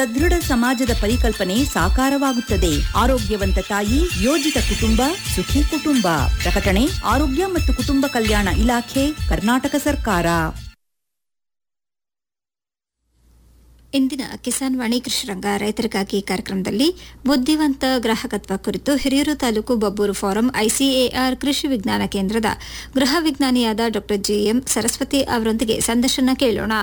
ಸದೃಢ ಸಮಾಜದ ಪರಿಕಲ್ಪನೆ ಸಾಕಾರವಾಗುತ್ತದೆ ಆರೋಗ್ಯವಂತ ತಾಯಿ ಯೋಜಿತ ಕುಟುಂಬ ಸುಖಿ ಕುಟುಂಬ ಪ್ರಕಟಣೆ ಆರೋಗ್ಯ ಮತ್ತು ಕುಟುಂಬ ಕಲ್ಯಾಣ ಇಲಾಖೆ ಕರ್ನಾಟಕ ಸರ್ಕಾರ ಇಂದಿನ ಕಿಸಾನ್ ವಾಣಿ ಕೃಷಿರಂಗ ರೈತರಿಗಾಗಿ ಕಾರ್ಯಕ್ರಮದಲ್ಲಿ ಬುದ್ಧಿವಂತ ಗ್ರಾಹಕತ್ವ ಕುರಿತು ಹಿರಿಯೂರು ತಾಲೂಕು ಬಬ್ಬೂರು ಫಾರಂ ಐಸಿಎಆರ್ ಕೃಷಿ ವಿಜ್ಞಾನ ಕೇಂದ್ರದ ಗೃಹ ವಿಜ್ಞಾನಿಯಾದ ಡಾ ಜಿಎಂ ಸರಸ್ವತಿ ಅವರೊಂದಿಗೆ ಸಂದರ್ಶನ ಕೇಳೋಣ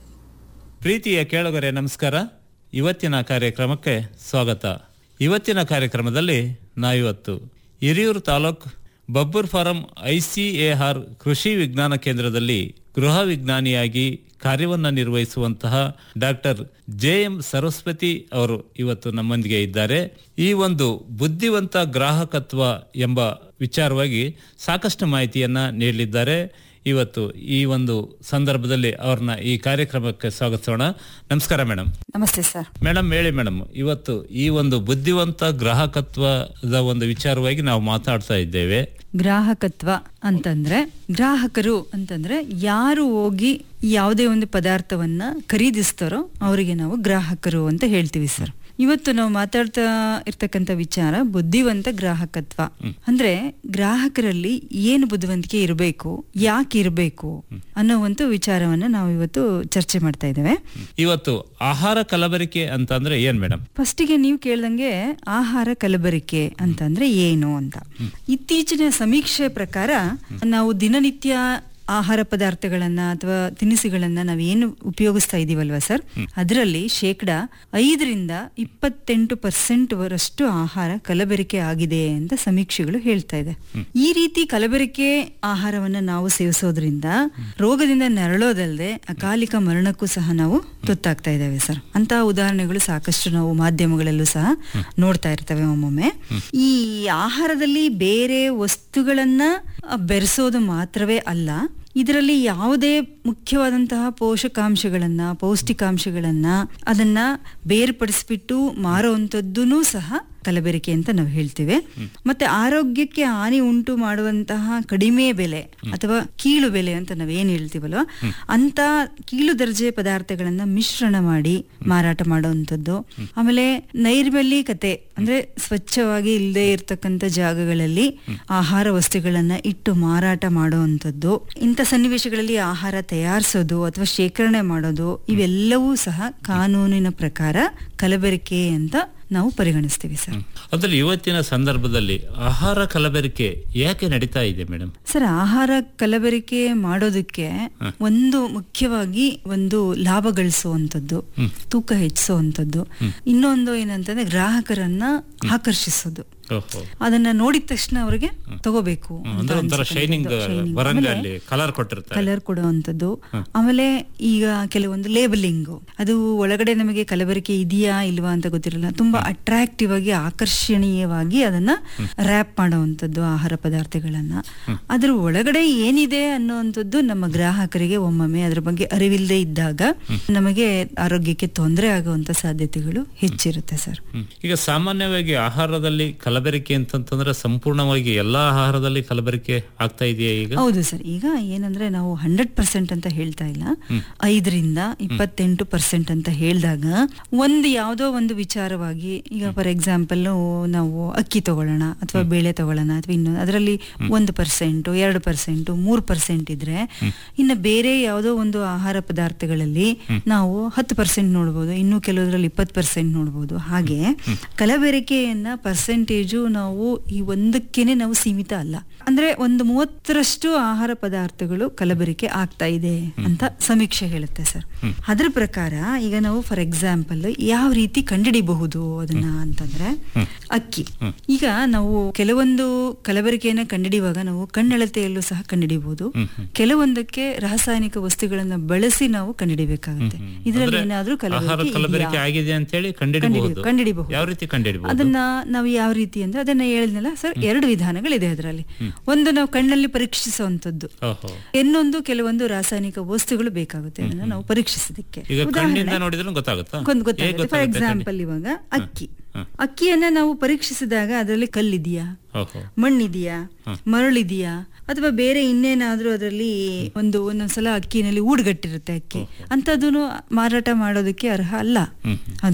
ಪ್ರೀತಿಯ ಕೇಳುಗರೆ ನಮಸ್ಕಾರ ಇವತ್ತಿನ ಕಾರ್ಯಕ್ರಮಕ್ಕೆ ಸ್ವಾಗತ ಇವತ್ತಿನ ಕಾರ್ಯಕ್ರಮದಲ್ಲಿ ನಾವಿವತ್ತು ಹಿರಿಯೂರು ತಾಲೂಕ್ ಬಬ್ಬೂರ್ ಫಾರಂ ಐಸಿಎಆರ್ ಕೃಷಿ ವಿಜ್ಞಾನ ಕೇಂದ್ರದಲ್ಲಿ ಗೃಹ ವಿಜ್ಞಾನಿಯಾಗಿ ಕಾರ್ಯವನ್ನು ನಿರ್ವಹಿಸುವಂತಹ ಡಾಕ್ಟರ್ ಜೆ ಎಂ ಸರಸ್ವತಿ ಅವರು ಇವತ್ತು ನಮ್ಮೊಂದಿಗೆ ಇದ್ದಾರೆ ಈ ಒಂದು ಬುದ್ಧಿವಂತ ಗ್ರಾಹಕತ್ವ ಎಂಬ ವಿಚಾರವಾಗಿ ಸಾಕಷ್ಟು ಮಾಹಿತಿಯನ್ನ ನೀಡಲಿದ್ದಾರೆ ಇವತ್ತು ಈ ಒಂದು ಸಂದರ್ಭದಲ್ಲಿ ಅವ್ರನ್ನ ಈ ಕಾರ್ಯಕ್ರಮಕ್ಕೆ ಸ್ವಾಗತಿಸೋಣ ನಮಸ್ಕಾರ ಮೇಡಮ್ ನಮಸ್ತೆ ಸರ್ ಮೇಡಮ್ ಹೇಳಿ ಮೇಡಮ್ ಇವತ್ತು ಈ ಒಂದು ಬುದ್ಧಿವಂತ ಗ್ರಾಹಕತ್ವದ ಒಂದು ವಿಚಾರವಾಗಿ ನಾವು ಮಾತಾಡ್ತಾ ಇದ್ದೇವೆ ಗ್ರಾಹಕತ್ವ ಅಂತಂದ್ರೆ ಗ್ರಾಹಕರು ಅಂತಂದ್ರೆ ಯಾರು ಹೋಗಿ ಯಾವುದೇ ಒಂದು ಪದಾರ್ಥವನ್ನ ಖರೀದಿಸ್ತಾರೋ ಅವರಿಗೆ ನಾವು ಗ್ರಾಹಕರು ಅಂತ ಹೇಳ್ತೀವಿ ಸರ್ ಇವತ್ತು ನಾವು ಮಾತಾಡ್ತಾ ಇರ್ತಕ್ಕಂಥ ವಿಚಾರ ಬುದ್ಧಿವಂತ ಗ್ರಾಹಕತ್ವ ಅಂದ್ರೆ ಗ್ರಾಹಕರಲ್ಲಿ ಏನು ಬುದ್ಧಿವಂತಿಕೆ ಇರಬೇಕು ಯಾಕೆ ಇರಬೇಕು ಅನ್ನೋ ಒಂದು ವಿಚಾರವನ್ನ ನಾವು ಇವತ್ತು ಚರ್ಚೆ ಮಾಡ್ತಾ ಇದ್ದೇವೆ ಇವತ್ತು ಆಹಾರ ಕಲಬೆರಕೆ ಅಂತ ಅಂದ್ರೆ ಏನ್ ಮೇಡಮ್ ಫಸ್ಟಿಗೆ ನೀವು ಕೇಳ್ದಂಗೆ ಆಹಾರ ಕಲಬೆರಕೆ ಅಂತಂದ್ರೆ ಏನು ಅಂತ ಇತ್ತೀಚಿನ ಸಮೀಕ್ಷೆ ಪ್ರಕಾರ ನಾವು ದಿನನಿತ್ಯ ಆಹಾರ ಪದಾರ್ಥಗಳನ್ನ ಅಥವಾ ತಿನಿಸುಗಳನ್ನ ನಾವೇನು ಉಪಯೋಗಿಸ್ತಾ ಇದೀವಲ್ವಾ ಸರ್ ಅದರಲ್ಲಿ ಶೇಕಡ ಐದರಿಂದ ಇಪ್ಪತ್ತೆಂಟು ಪರ್ಸೆಂಟ್ ವರಷ್ಟು ಆಹಾರ ಕಲಬೆರಕೆ ಆಗಿದೆ ಅಂತ ಸಮೀಕ್ಷೆಗಳು ಹೇಳ್ತಾ ಇದೆ ಈ ರೀತಿ ಕಲಬೆರಕೆ ಆಹಾರವನ್ನ ನಾವು ಸೇವಿಸೋದ್ರಿಂದ ರೋಗದಿಂದ ನರಳೋದಲ್ಲದೆ ಅಕಾಲಿಕ ಮರಣಕ್ಕೂ ಸಹ ನಾವು ತುತ್ತಾಗ್ತಾ ಇದ್ದೇವೆ ಸರ್ ಅಂತ ಉದಾಹರಣೆಗಳು ಸಾಕಷ್ಟು ನಾವು ಮಾಧ್ಯಮಗಳಲ್ಲೂ ಸಹ ನೋಡ್ತಾ ಇರ್ತೇವೆ ಒಮ್ಮೊಮ್ಮೆ ಈ ಆಹಾರದಲ್ಲಿ ಬೇರೆ ವಸ್ತುಗಳನ್ನ ಅ, ಬೆರೆಸೋದು ಮಾತ್ರವೇ ಅಲ್ಲ ಇದರಲ್ಲಿ ಯಾವುದೇ ಮುಖ್ಯವಾದಂತಹ ಪೋಷಕಾಂಶಗಳನ್ನ ಪೌಷ್ಟಿಕಾಂಶಗಳನ್ನ ಅದನ್ನ ಬೇರ್ಪಡಿಸ್ಬಿಟ್ಟು ಮಾರುವಂಥದ್ದೂ ಸಹ ಕಲಬೆರಕೆ ಅಂತ ನಾವು ಹೇಳ್ತೇವೆ ಮತ್ತೆ ಆರೋಗ್ಯಕ್ಕೆ ಹಾನಿ ಉಂಟು ಮಾಡುವಂತಹ ಕಡಿಮೆ ಬೆಲೆ ಅಥವಾ ಕೀಳು ಬೆಲೆ ಅಂತ ನಾವೇನ್ ಹೇಳ್ತೀವಲ್ವ ಅಂತ ಕೀಳು ದರ್ಜೆ ಪದಾರ್ಥಗಳನ್ನ ಮಿಶ್ರಣ ಮಾಡಿ ಮಾರಾಟ ಮಾಡುವಂಥದ್ದು ಆಮೇಲೆ ನೈರ್ಮಲ್ಯಕತೆ ಅಂದ್ರೆ ಸ್ವಚ್ಛವಾಗಿ ಇಲ್ಲದೆ ಇರ್ತಕ್ಕಂಥ ಜಾಗಗಳಲ್ಲಿ ಆಹಾರ ವಸ್ತುಗಳನ್ನ ಇಟ್ಟು ಮಾರಾಟ ಮಾಡುವಂಥದ್ದು ಇಂಥ ಸನ್ನಿವೇಶಗಳಲ್ಲಿ ಆಹಾರ ತಯಾರಿಸೋದು ಅಥವಾ ಶೇಖರಣೆ ಮಾಡೋದು ಇವೆಲ್ಲವೂ ಸಹ ಕಾನೂನಿನ ಪ್ರಕಾರ ಕಲಬೆರಕೆ ಅಂತ ನಾವು ಪರಿಗಣಿಸ್ತೀವಿ ಸರ್ ಅದ್ರಲ್ಲಿ ಇವತ್ತಿನ ಸಂದರ್ಭದಲ್ಲಿ ಆಹಾರ ಕಲಬೆರಕೆ ಯಾಕೆ ನಡೀತಾ ಇದೆ ಮೇಡಮ್ ಸರ್ ಆಹಾರ ಕಲಬೆರಕೆ ಮಾಡೋದಕ್ಕೆ ಒಂದು ಮುಖ್ಯವಾಗಿ ಒಂದು ಲಾಭ ಗಳಿಸುವಂಥದ್ದು ತೂಕ ಹೆಚ್ಚಿಸುವಂಥದ್ದು ಇನ್ನೊಂದು ಏನಂತಂದ್ರೆ ಗ್ರಾಹಕರನ್ನ ಆಕರ್ಷಿಸೋದು ಓಹೋ ಅದನ್ನ ನೋಡಿದ ತಕ್ಷಣ ಅವರಿಗೆ ತಗೋಬೇಕು ಅಂದ್ರೆ ಒಂಥರ ಶೈನಿಂಗ್ ಬರಂಗಲ್ಲಿ ಕಲರ್ ಕೊಟ್ಟಿರ್ತಾರೆ ಕಲರ್ ಕೊಡುವಂಥದ್ದು ಆಮೇಲೆ ಈಗ ಕೆಲವೊಂದು ಲೇಬಲಿಂಗ್ ಅದು ಒಳಗಡೆ ನಮಗೆ ಕಲಬೆರಕೆ ಇದೆಯಾ ಇಲ್ವಾ ಅಂತ ಗೊತ್ತಿರಲ್ಲ ತುಂಬಾ ಅಟ್ರಾಕ್ಟಿವ್ ಆಗಿ ಆಕರ್ಷಣೀಯವಾಗಿ ಅದನ್ನ ರ್ಯಾಪ್ ಮಾಡುವಂಥದ್ದು ಆಹಾರ ಪದಾರ್ಥಗಳನ್ನ ಅದ್ರ ಒಳಗಡೆ ಏನಿದೆ ಅನ್ನುವಂಥದ್ದು ನಮ್ಮ ಗ್ರಾಹಕರಿಗೆ ಒಮ್ಮೊಮ್ಮೆ ಅದ್ರ ಬಗ್ಗೆ ಅರಿವಿಲ್ಲದೆ ಇದ್ದಾಗ ನಮಗೆ ಆರೋಗ್ಯಕ್ಕೆ ತೊಂದರೆ ಆಗುವಂತ ಸಾಧ್ಯತೆಗಳು ಹೆಚ್ಚಿರುತ್ತೆ ಸರ್ ಹ್ಮ್. ಈಗ ಸಾಮಾನ್ಯವಾಗಿ ಆಹಾರದಲ್ಲಿ ಕಲಬೆರಕೆ ಅಂತಂತಂದ್ರೆ ಸಂಪೂರ್ಣವಾಗಿ ಎಲ್ಲಾ ಆಹಾರದಲ್ಲಿ ಕಲಬೆರಕೆ ಆಗ್ತಾ ಇದೆಯಾ ಈಗ ಹೌದು ಸರ್ ಈಗ ಏನಂದ್ರೆ ನಾವು ಹಂಡ್ರೆಡ್ ಪರ್ಸೆಂಟ್ ಅಂತ ಹೇಳ್ತಾ ಇಲ್ಲ ಐದರಿಂದ ಇಪ್ಪತ್ತೆಂಟು ಪರ್ಸೆಂಟ್ ಅಂತ ಹೇಳಿದಾಗ ಒಂದು ಯಾವುದೋ ಒಂದು ವಿಚಾರವಾಗಿ ಈಗ ಫಾರ್ ಎಕ್ಸಾಂಪಲ್ ನಾವು ಅಕ್ಕಿ ತಗೊಳ್ಳೋಣ ಅಥವಾ ಬೇಳೆ ತಗೊಳ್ಳೋಣ ಅಥವಾ ಇನ್ನೊಂದು ಅದರಲ್ಲಿ ಒಂದು ಪರ್ಸೆಂಟ್ ಎರಡು ಪರ್ಸೆಂಟ್ ಮೂರು ಪರ್ಸೆಂಟ್ ಇದ್ರೆ ಇನ್ನು ಬೇರೆ ಯಾವುದೋ ಒಂದು ಆಹಾರ ಪದಾರ್ಥಗಳಲ್ಲಿ ನಾವು ಹತ್ತು ಪರ್ಸೆಂಟ್ ನೋಡ್ಬೋದು ಇನ್ನು ಕೆಲವರಲ್ಲಿ ಇಪ್ಪತ್ತು ಪರ್ಸೆಂಟ್ ನೋಡ್ಬೋದು ಹಾಗೆ ಕಲಬೆರಕೆಯನ್ನ ಪರ್ಸೆಂಟೇಜು ನಾವು ಈ ಒಂದಕ್ಕೇನೆ ನಾವು ಸೀಮಿತ ಅಲ್ಲ ಅಂದ್ರೆ ಒಂದು ಮೂವತ್ತರಷ್ಟು ಆಹಾರ ಪದಾರ್ಥಗಳು ಕಲಬೆರಕೆ ಆಗ್ತಾ ಇದೆ ಅಂತ ಸಮೀಕ್ಷೆ ಹೇಳುತ್ತೆ ಸರ್ ಅದ್ರ ಪ್ರಕಾರ ಈಗ ನಾವು ಫಾರ್ ಎಕ್ಸಾಂಪಲ್ ಯಾವ ರೀತಿ ಕಂಡಿಡಿಬಹುದು ಅದನ್ನ ಅಂತಂದ್ರೆ ಅಕ್ಕಿ ಈಗ ನಾವು ಕೆಲವೊಂದು ಕಲಬೆರಕೆಯನ್ನ ಕಂಡಿಡಿಯುವಾಗ ನಾವು ಕಣ್ಣಳತೆಯಲ್ಲೂ ಸಹ ಕಂಡಿಡಿಬಹುದು ಕೆಲವೊಂದಕ್ಕೆ ರಾಸಾಯನಿಕ ವಸ್ತುಗಳನ್ನ ಬಳಸಿ ನಾವು ಕಂಡಿಡಿಬೇಕಾಗುತ್ತೆ ಇದರಲ್ಲಿ ಏನಾದ್ರೂ ಆಹಾರ ಕಲಬೆರಕೆ ಕಲಬೆರಕೆ ಇದೆಯಾ? ಆಗಿದೆ ಅಂತ ಹೇಳಿ ಕಂಡಿಡಿಬಹುದು ಕಂಡಿಡಿ- ಕಂಡಿಡಿಬಹುದು. ಯಾವ ರೀತಿ ಕಂಡಿಡಿಬಹುದು ಅದನ್ನ ನಾವು ಯಾವ ರೀತಿ ಅಂದ್ರೆ ಅದನ್ನ ಹೇಳಿದ್ನಲ್ಲ ಸರ್ ಎರಡು ವಿಧಾನಗಳಿದೆ ಅದರಲ್ಲಿ ಒಂದು ನಾವು ಕಣ್ಣಲ್ಲಿ ಪರೀಕ್ಷಿಸುವಂತದ್ದು ಓಹೋ ಇನ್ನೊಂದು ಕೆಲವೊಂದು ರಾಸಾಯನಿಕ ವಸ್ತುಗಳು ಬೇಕಾಗುತ್ತೆ ಅದನ್ನ ನಾವು ಪರೀಕ್ಷಿಸೋದಕ್ಕೆ ಈಗ ಉದಾಹರಣೆ- ಕಣ್ಣಿಂದ ನೋಡಿದ್ರು ಗೊತ್ತಾಗುತ್ತಾ ಕೊಂದ್ ಹೇಗ್ ಗೊತ್ತಾಗುತ್ತೆ ಫಾರ್ ಗೊತ್ತಾಗುತ್ತೆ ಎಕ್ಸಾಂಪಲ್ ಇವಾಗ ಅಕ್ಕಿ ಅಕ್ಕಿಯನ್ನ ನಾವು ಪರೀಕ್ಷಿಸಿದಾಗ ಅದರಲ್ಲಿ ಕಲ್ಲಿದೆಯಾ ಓಹೋ ಮಣ್ಣಿದೆಯಾ ಮರಳಿದೆಯಾ ಅಥವಾ ಬೇರೆ ಇನ್ನೇನಾದ್ರೂ ಅದರಲ್ಲಿ ಒಂದು ಒಂದೊಂದ್ಸಲ ಅಕ್ಕಿನಲ್ಲಿ ಊಡ್ಗಟ್ಟಿರುತ್ತೆ ಅಕ್ಕಿ ಅಂತದನ್ನು ಮಾರಾಟ ಮಾಡೋದಕ್ಕೆ ಅರ್ಹ ಅಲ್ಲ ಅದು